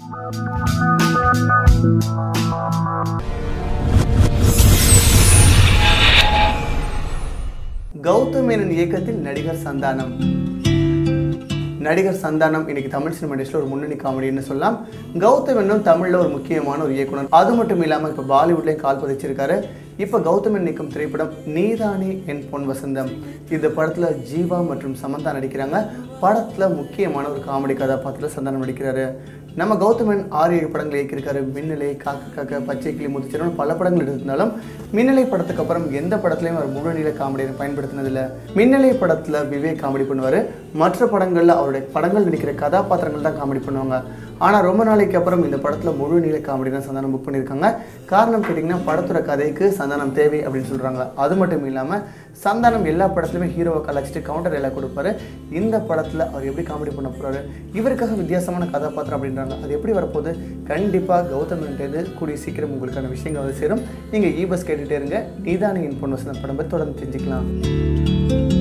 கௌதம் மேனன் இயக்கத்தில் நடிகர் சந்தானம் நடிகர் சந்தானம் இன்னைக்கு தமிழ் சினிமா இண்டஸ்ட்ரியில் ஒரு முன்னணி காமெடின்னு சொல்லலாம் கௌதம் மேனனும் தமிழில் ஒரு முக்கியமான ஒரு இயக்குனர் அது மட்டும் இல்லாமல் இப்போ பாலிவுட்லேயும் கால் பதிச்சிருக்காரு இப்போ கௌதமன் நிற்கும் திரைப்படம் நீதானே என் பொன் வசந்தம் இந்த படத்தில் ஜீவா மற்றும் சமந்தா நடிக்கிறாங்க படத்தில் முக்கியமான ஒரு காமெடி கதாபாத்திரத்தில் சந்தானம் நடிக்கிறாரு நம்ம கௌதமன் ஆறு ஏழு படங்கள் இயக்கியிருக்காரு மின்னலை காக்க காக்க பச்சை கிளி முத்துச்சிரன் பல படங்கள் எடுத்திருந்தாலும் மின்னலை படத்துக்கு அப்புறம் எந்த படத்துலையும் அவர் முழுநீள காமெடியை பயன்படுத்தினதில்லை மின்னலை படத்தில் விவேக் காமெடி பண்ணுவார் மற்ற படங்களில் அவருடைய படங்கள் நடிக்கிற கதாபாத்திரங்கள் தான் காமெடி பண்ணுவாங்க ஆனால் ரொம்ப நாளைக்கு அப்புறம் இந்த படத்தில் முழு நீள காமெடி தான் சந்தானம் புக் பண்ணியிருக்காங்க காரணம் கேட்டிங்கன்னா படத்தோட கதைக்கு சந்தானம் தேவை அப்படின்னு சொல்கிறாங்க அது மட்டும் இல்லாமல் சந்தானம் எல்லா படத்துலையுமே ஹீரோவை கலாச்சிட்டு கவுண்டர் எல்லாம் கொடுப்பாரு இந்த படத்தில் அவர் எப்படி காமெடி பண்ண போகிறாரு இவருக்காக வித்தியாசமான கதாபாத்திரம் அப்படின்றாங்க அது எப்படி வரப்போகுது கண்டிப்பாக கௌதமன்றது கூடிய சீக்கிரம் உங்களுக்கான விஷயங்கள் வந்து சேரும் நீங்கள் இ பஸ் கேட்டுகிட்டே இருங்க நீதானே இன் பொண்ணு வசந்த படம் பற்றி தொடர்ந்து தெரிஞ்சுக்கலாம்